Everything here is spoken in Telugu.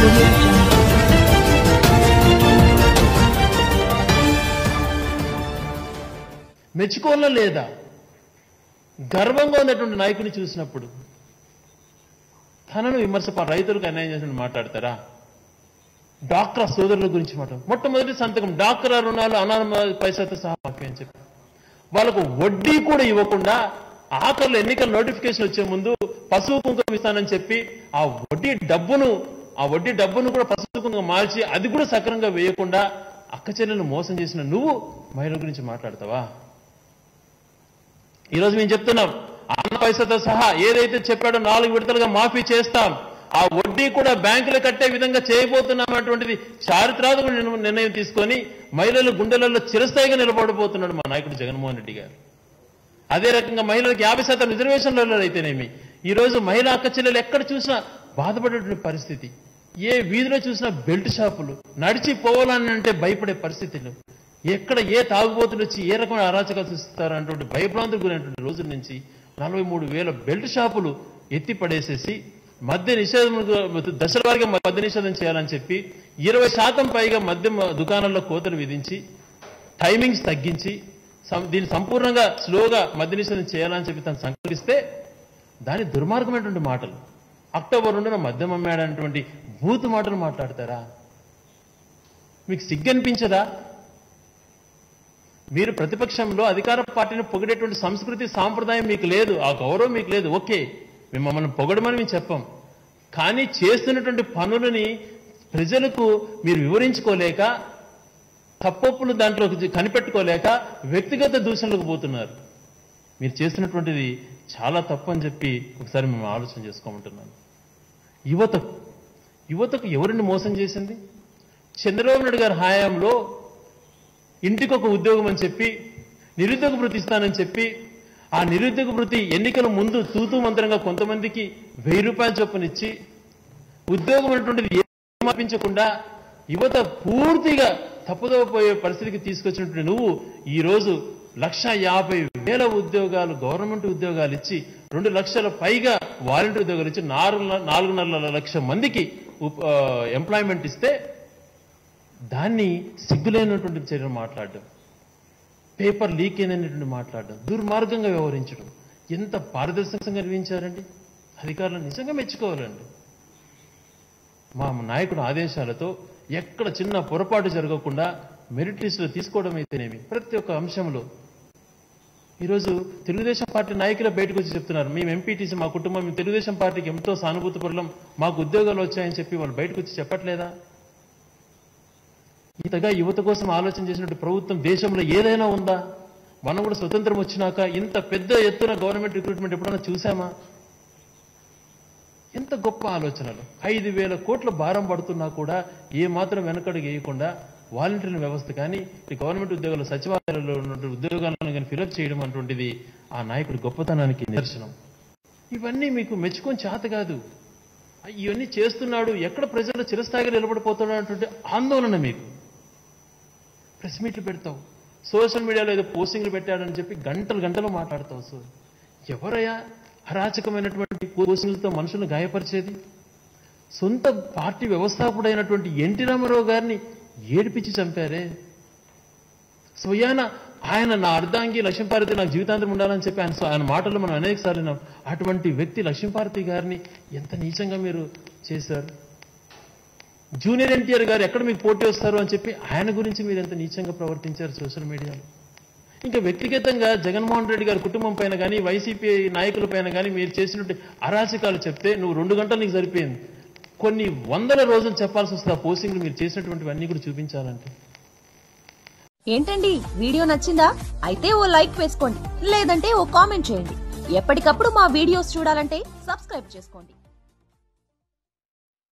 audio jungle. మెచ్చుకోవాలా లేదా గర్వంగా ఉన్నటువంటి నాయకుని చూసినప్పుడు తనను విమర్శ రైతులకు అన్యాయం చేసిన మాట్లాడతారా డాక్రా సోదరుల గురించి మాట మొట్టమొదటి సంతకం డాక్రా రుణాలు అనామ పైసలతో సహా మాఫీ అని చెప్పి వాళ్ళకు వడ్డీ కూడా ఇవ్వకుండా ఆఖరిలో ఎన్నికల నోటిఫికేషన్ వచ్చే ముందు పశువు కుంకుమ ఇస్తానని చెప్పి ఆ వడ్డీ డబ్బును ఆ వడ్డీ డబ్బును కూడా పశువు కుంకుమ మార్చి అది కూడా సక్రంగా వేయకుండా అక్క చెల్లెలు మోసం చేసిన నువ్వు మహిళల గురించి మాట్లాడతావా ఈరోజు మేము చెప్తున్నాం అన్న పైసతో సహా ఏదైతే చెప్పాడో నాలుగు విడతలుగా మాఫీ చేస్తాం ఆ వడ్డీ కూడా బ్యాంకులు కట్టే విధంగా చేయబోతున్నాం అటువంటిది చారిత్రాత్మక నిర్ణ- నిర్ణయం తీసుకొని మహిళల గుండెలలో చిరస్థాయిగా నిలబడబోతున్నాడు మా నాయకుడు జగన్మోహన్ రెడ్డి గారు అదే రకంగా మహిళలకు యాభై శాతం రిజర్వేషన్లలో అయితేనేమి ఈ రోజు మహిళా అక్క చెల్లెలు ఎక్కడ చూసినా బాధపడేటువంటి పరిస్థితి ఏ వీధిలో చూసినా బెల్ట్ షాపులు నడిచి పోవాలని అంటే భయపడే పరిస్థితులు ఎక్కడ ఏ తాగుబోతులు వచ్చి ఏ రకమైన అరాచకాలు సృష్టిస్తారు అన్నటువంటి భయభ్రాంతులకు గురైనటువంటి రోజుల నుంచి నలభై మూడు వేల బెల్ట్ షాపులు ఎత్తి పడేసేసి మద్య నిషేధం దశల వారిగా మద్య నిషేధం చేయాలని చెప్పి ఇరవై శాతం పైగా మద్యం దుకాణాల్లో కోతలు విధించి టైమింగ్స్ తగ్గించి సం- దీన్ని సంపూర్ణంగా స్లోగా మద్య నిషేధం చేయాలని చెప్పి తను సంకల్పిస్తే దాని దుర్మార్గమైనటువంటి మాటలు అక్టోబర్ రెండున మద్యం అమ్మాడన్నటువంటి బూత్ మాటలు మాట్లాడతారా మీకు సిగ్గనిపించదా మీరు ప్రతిపక్షంలో అధికార పార్టీని పొగిడేటువంటి సంస్కృతి సాంప్రదాయం మీకు లేదు ఆ గౌరవం మీకు లేదు ఓకే మేము మమ్మల్ని పొగడమని మేము చెప్పాం కానీ చేస్తున్నటువంటి పనులని ప్రజలకు మీరు వివరించుకోలేక తప్పొప్పులు దాంట్లో కనిపెట్టుకోలేక వ్యక్తిగత దూషణలకు పోతున్నారు మీరు చేస్తున్నటువంటిది చాలా తప్పు అని చెప్పి ఒకసారి మేము ఆలోచన చేసుకోమంటున్నాను యువతకు యువతకు ఎవరిని మోసం చేసింది చంద్రబాబు నాయుడు గారి హయాంలో ఇంటికి ఒక ఉద్యోగం అని చెప్పి నిరుద్యోగ భృతి ఇస్తానని చెప్పి ఆ నిరుద్యోగ భృతి ఎన్నికల ముందు తూతూ మంత్రంగా కొంతమందికి వెయ్యి రూపాయల చొప్పునిచ్చి ఉద్యోగం అనేటువంటిది ఏమాపించకుండా యువత పూర్తిగా తప్పుదోవ పోయే పరిస్థితికి తీసుకొచ్చినటువంటి నువ్వు ఈ రోజు లక్ష యాభై వేల ఉద్యోగాలు గవర్నమెంట్ ఉద్యోగాలు ఇచ్చి రెండు లక్షల పైగా వాలంటీర్ ఉద్యోగాలు ఇచ్చి నాలుగు నాలుగున్నర లక్షల మందికి ఉప్- ఆ, ఎంప్లాయ్మెంట్ ఇస్తే దాన్ని సిగ్గులేనటువంటి చర్యలు మాట్లాడడం పేపర్ లీక్ అయినటువంటి మాట్లాడడం దుర్మార్గంగా వ్యవహరించడం ఎంత పారదర్శకంగా నిర్వహించారండి అధికారులు నిజంగా మెచ్చుకోవాలండి మా నాయకుడు ఆదేశాలతో ఎక్కడ చిన్న పొరపాటు జరగకుండా మెరిట్ లిస్టులో తీసుకోవడం అయితేనేమి ప్రతి ఒక్క అంశంలో ఈరోజు తెలుగుదేశం పార్టీ నాయకులు బయటకు వచ్చి చెప్తున్నారు మేము ఎంపీటీసీ మా కుటుంబం మేము తెలుగుదేశం పార్టీకి ఎంతో సానుభూతి పరులం మాకు ఉద్యోగాలు వచ్చాయని చెప్పి వాళ్ళు బయటకు వచ్చి చెప్పట్లేదా ఇంతగా యువత కోసం ఆలోచన చేసినట్టు ప్రభుత్వం దేశంలో ఏదైనా ఉందా మనం కూడా స్వతంత్రం వచ్చినాక ఇంత పెద్ద ఎత్తున గవర్నమెంట్ రిక్రూట్మెంట్ ఎప్పుడైనా చూసామా ఎంత గొప్ప ఆలోచనలు ఐదు వేల కోట్ల భారం పడుతున్నా కూడా ఏ మాత్రం వెనకడుగు వేయకుండా వాలంటీర్ల వ్యవస్థ కానీ ఈ గవర్నమెంట్ ఉద్యోగాలు సచివాలయాల్లో ఉన్నటువంటి ఉద్యోగాలను కానీ ఫిలప్ చేయడం అటువంటిది ఆ నాయకుడి గొప్పతనానికి నిదర్శనం ఇవన్నీ మీకు మెచ్చుకొని చేత కాదు ఇవన్నీ చేస్తున్నాడు ఎక్కడ ప్రజల్లో చిరస్థాయిగా నిలబడిపోతాడు అన్నటువంటి ఆందోళన మీకు ప్రెస్ మీట్లు పెడతావు సోషల్ మీడియాలో ఏదో పోస్టింగ్లు పెట్టాడని చెప్పి గంటలు గంటలు మాట్లాడతావు సో ఎవరయ్యా అరాచకమైనటువంటి పోస్టింగ్లతో మనుషులను గాయపరిచేది సొంత పార్టీ వ్యవస్థాపకుడైనటువంటి ఎన్టీ రామారావు గారిని ఏడిపించి చంపారే స్వయాన ఆయన నా అర్ధాంగి లక్ష్మీపార్వతి నాకు జీవితాంతం ఉండాలని చెప్పి ఆయన ఆయన మాటలు మనం అనేక సార్లు విన్నాం అటువంటి వ్యక్తి లక్ష్మీపార్వతి గారిని ఎంత నీచంగా మీరు చేశారు జూనియర్ ఎన్టీఆర్ గారు ఎక్కడ మీకు పోటీ వస్తారు అని చెప్పి ఆయన గురించి మీరు ఎంత నీచంగా ప్రవర్తించారు సోషల్ మీడియాలో ఇంకా వ్యక్తిగతంగా జగన్మోహన్ రెడ్డి గారి కుటుంబం పైన కానీ వైసీపీ నాయకుల పైన కానీ మీరు చేసినట్టు అరాచకాలు చెప్తే నువ్వు రెండు గంటలు నీకు సరిపోయింది కొన్ని వందల రోజులు చెప్పాల్సి వస్తుంది ఆ పోస్టింగ్లు మీరు చేసినటువంటివన్నీ కూడా చూపించాలంటే ఏంటండి వీడియో నచ్చిందా అయితే ఓ లైక్ వేసుకోండి లేదంటే ఓ కామెంట్ చేయండి ఎప్పటికప్పుడు మా వీడియోస్ చూడాలంటే సబ్స్క్రైబ్ చేసుకోండి